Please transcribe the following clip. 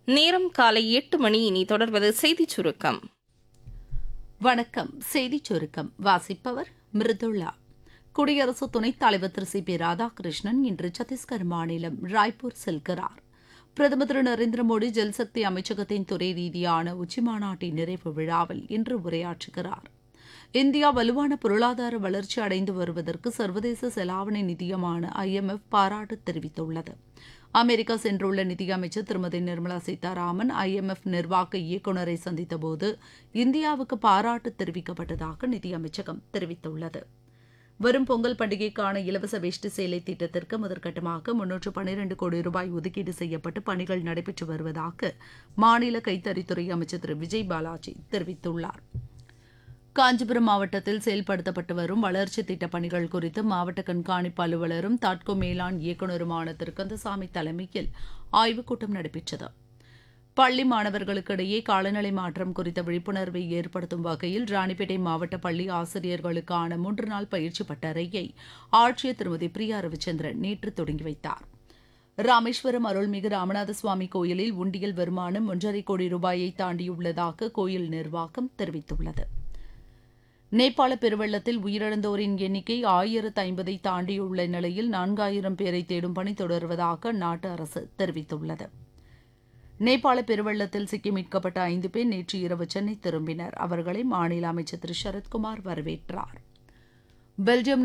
நேரம் காலை எட்டு மணி இனி தொடர்வது செய்திச் சுருக்கம் வணக்கம் செய்திச் சுருக்கம் வாசிப்பவர் மிருதுளா குடியரசு துணைத் தலைவர் திரு சி பி ராதாகிருஷ்ணன் இன்று சத்தீஸ்கர் மாநிலம் ராய்ப்பூர் செல்கிறார் பிரதமர் திரு நரேந்திர மோடி ஜல்சக்தி அமைச்சகத்தின் துறை ரீதியான உச்சிமாநாட்டின் நிறைவு விழாவில் இன்று உரையாற்றுகிறார் இந்தியா வலுவான பொருளாதார வளர்ச்சி அடைந்து வருவதற்கு சர்வதேச செலாவணி நிதியமான ஐஎம்எஃப் பாராட்டு தெரிவித்துள்ளது அமெரிக்கா சென்றுள்ள நிதியமைச்சர் திருமதி நிர்மலா சீதாராமன் ஐஎம்எஃப் நிர்வாக இயக்குநரை சந்தித்தபோது இந்தியாவுக்கு பாராட்டு தெரிவிக்கப்பட்டதாக நிதியமைச்சகம் தெரிவித்துள்ளது வரும் பொங்கல் பண்டிகைக்கான இலவச வேஷ்டி சேலை திட்டத்திற்கு முதற்கட்டமாக முன்னூற்று பன்னிரண்டு கோடி ரூபாய் ஒதுக்கீடு செய்யப்பட்டு பணிகள் நடைபெற்று வருவதாக மாநில கைத்தறித்துறை அமைச்சர் திரு விஜய் பாலாஜி தெரிவித்துள்ளார் காஞ்சிபுரம் மாவட்டத்தில் செயல்படுத்தப்பட்டு வரும் வளர்ச்சி திட்டப் பணிகள் குறித்து மாவட்ட கண்காணிப்பு அலுவலரும் தாட்கோ மேலாண் இயக்குநருமான திரு கந்தசாமி தலைமையில் ஆய்வுக் கூட்டம் நடைபெற்றது பள்ளி மாணவர்களுக்கிடையே காலநிலை மாற்றம் குறித்த விழிப்புணர்வை ஏற்படுத்தும் வகையில் ராணிப்பேட்டை மாவட்ட பள்ளி ஆசிரியர்களுக்கான மூன்று நாள் பயிற்சி பட்டறையை ஆட்சியர் திருமதி பிரியா ரவிச்சந்திரன் நேற்று தொடங்கி வைத்தார் ராமேஸ்வரம் அருள்மிகு ராமநாத சுவாமி கோயிலில் உண்டியல் வருமானம் ஒன்றரை கோடி ரூபாயை தாண்டியுள்ளதாக கோயில் நிர்வாகம் தெரிவித்துள்ளது நேபாள பெருவெள்ளத்தில் உயிரிழந்தோரின் எண்ணிக்கை ஆயிரத்து ஐம்பதை தாண்டியுள்ள நிலையில் நான்காயிரம் பேரை தேடும் பணி தொடருவதாக அந்நாட்டு அரசு தெரிவித்துள்ளது நேபாள பெருவெள்ளத்தில் சிக்கி மீட்கப்பட்ட ஐந்து பேர் நேற்று இரவு சென்னை திரும்பினர் அவர்களை மாநில அமைச்சர் திரு சரத்குமார் வரவேற்றார் பெல்ஜியம்